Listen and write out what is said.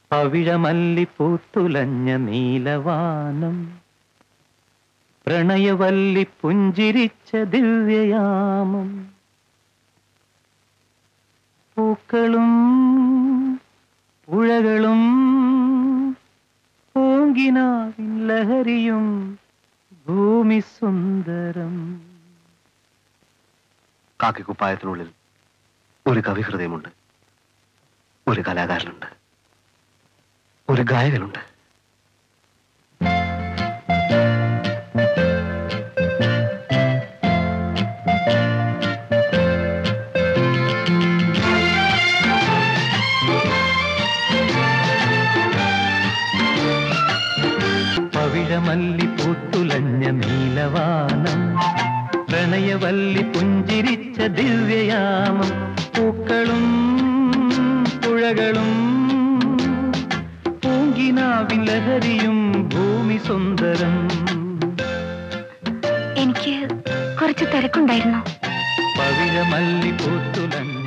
പവിഴമല്ലി പൂത്തുലഞ്ഞ നീലവാനം പ്രണയവല്ലി പുഞ്ചിരിച്ച ദിവ്യയാമം പൂക്കളും പുഴകളും പൂങ്കിനാവിൻ ലഹരിയും ഭൂമി സുന്ദരം കാക്കിക്കുപ്പായത്തിനുള്ളിൽ ഒരു കവി ഹൃദയമുണ്ട് ഒരു കലാകാരനുണ്ട് ഒരു ഗായകനുണ്ട് പവിഴമല്ലി പൂത്തുലഞ്ഞ നീലവാനം പ്രണയവല്ലി പുഞ്ചിരിച്ച ദിവ്യയാമം പൂക്കളും പുഴകളും പൂങ്കിനാവിൻ ലഹരിയും ഭൂമി സുന്ദരം എനിക്ക് കുറച്ച് തിരക്കുണ്ടായിരുന്നു പവിഴമല്ലി പൂത്തുലഞ്ഞ